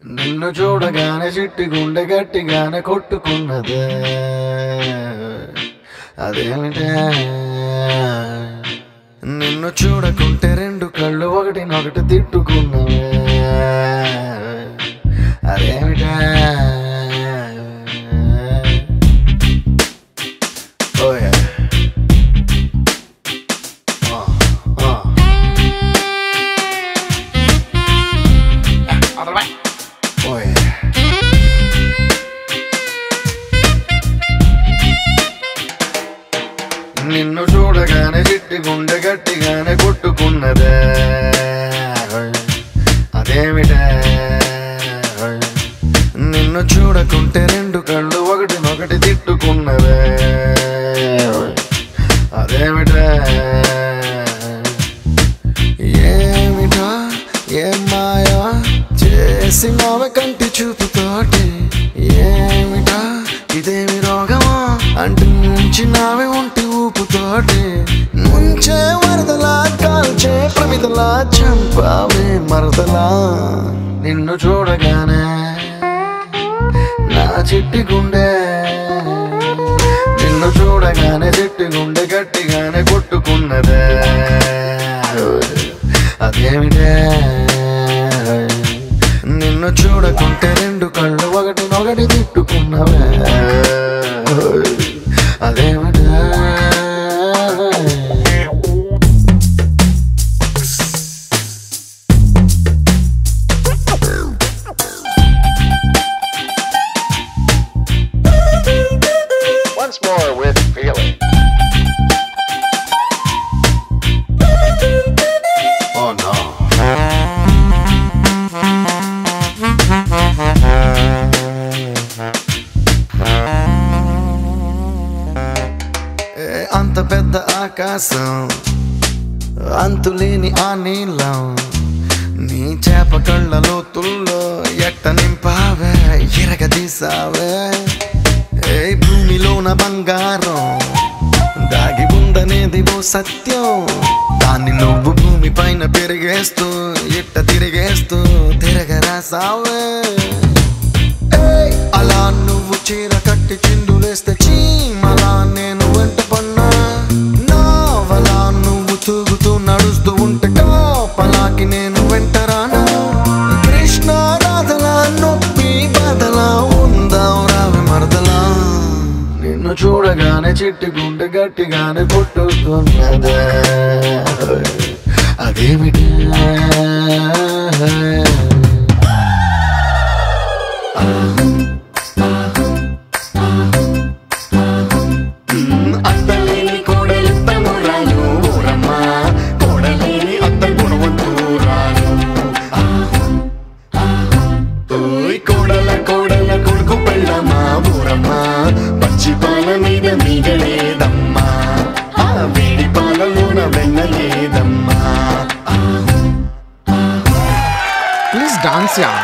నిన్ను చూడగానే చిట్టి గుండె గట్టిగానే కొట్టుకున్నదే అదేమిటే నిన్ను చూడకుంటే రెండు కళ్ళు ఒకటినొకటి తిట్టుకున్నవే అదేమిటే Oh yeah. Uh, uh. Oh yeah. నిన్ను చూడగానే చిట్టి గుండె గట్టిగానే కొట్టుకున్నదే అదేమిటే నిన్ను చూడకుంటే రెండు కళ్ళు ఒకటినొకటి తిట్టుకున్నవే అదేమిటే ఏమిటా ఏం మాయా చేసినావే కంటి చూపుతోటి ఏమిటా ఇదేమి రోగమా అంటూ ముంచినావే ఒంటి ఊపుతోటి ముంచే వరదలా కాల్చే ప్రమిదలా చంపావే మరదలా నిన్ను చూడగానే నా చిట్టి గుండె నిన్ను చూడగానే చిట్టి గుండె గట్టిగానే కొట్టుకున్నదే అదేమిటే నిన్ను చూడకుంటే రెండు కళ్ళు ఒకటి ఒకటి తిట్టుకున్నవే అదేమిటే Once more with feeling. Oh no. ఏ అంత పెద్ద ఆకాశం అంతులేని ఆ నీలం నీ చేప కళ్ళ లోతుల్లో ఎట్ట నింపావే ఎరగదీసావే ఏ భూమిలోన బంగారం దాగి ఉందనేది ఓ సత్యం దాన్ని నువ్వు భూమి పైన పెరిగేస్తూ ఇట్ట తిరిగేస్తూ తిరగరాసావే ఏయ్, అలా నువ్వు చీర కట్టి చిందులేస్తే చీమలా నేను వెంట పన్నా నావలా నువ్వు తూగుతూ నడుస్తూ ఉంటే కాపలాకి నేను వెంటరానా కృష్ణ రాధలా నొప్పి బాధలా ఉందాం రావి మరదలా నిన్ను చూడగానే చిట్టి గుండె గట్టిగానే కొట్టుతున్నదే అదేమిటి అత్తలేని కోడలిత్తమురాలు ఊరమ్మ కోడలేని అత్త గుణవంతురాలు ఓయ్ కోడల కోడల కొడుకు పెళ్ళమ్మా ఊరమ్మ పచ్చి పాల మీద మీగలేదమ్మా ఆ వేడి పాలలోన వెన్నలేదమ్మా ప్లీజ్ డాన్స్ యా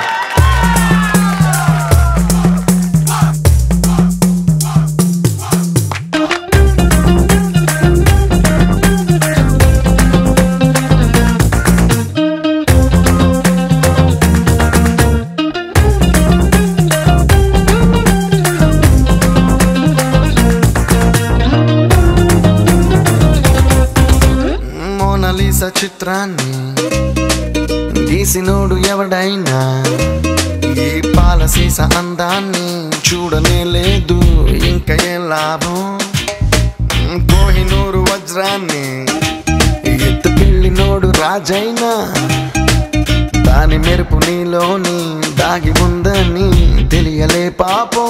మోనలీసా చిత్రాన్ని గీసినోడు ఎవడైనా ఈ పాలసీస అందాన్ని చూడనే లేదు ఇంకా ఏ లాభం కోహినూరు వజ్రాన్ని ఎత్తుకెళ్ళినోడు రాజైనా దాని మెరుపు నీలోని దాగి ఉందని తెలియలే పాపం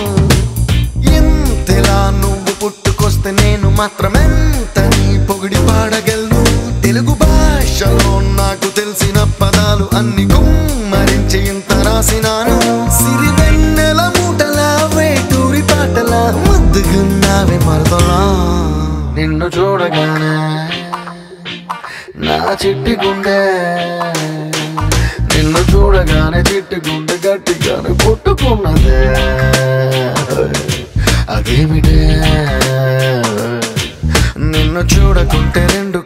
ఎంతలా నువ్వు పుట్టుకొస్తే నేను మాత్రమెంత నీ పొగిడి పాడగలను తెలుగు భాషలో నాకు తెలిసిన పదాలు అన్ని గుమ్మరించి ఇంత రాసినాను సిరివెన్నెల మూటల వేటూరి పాటల ముద్దుగున్నావే మరదలా నిన్ను చూడగానే నా చిట్టి గుండె నిన్ను చూడగానే చిట్టి గుండె గట్టిగానే కొట్టుకున్నదే అదేమిటే నిన్ను చూడకుంటే రెండు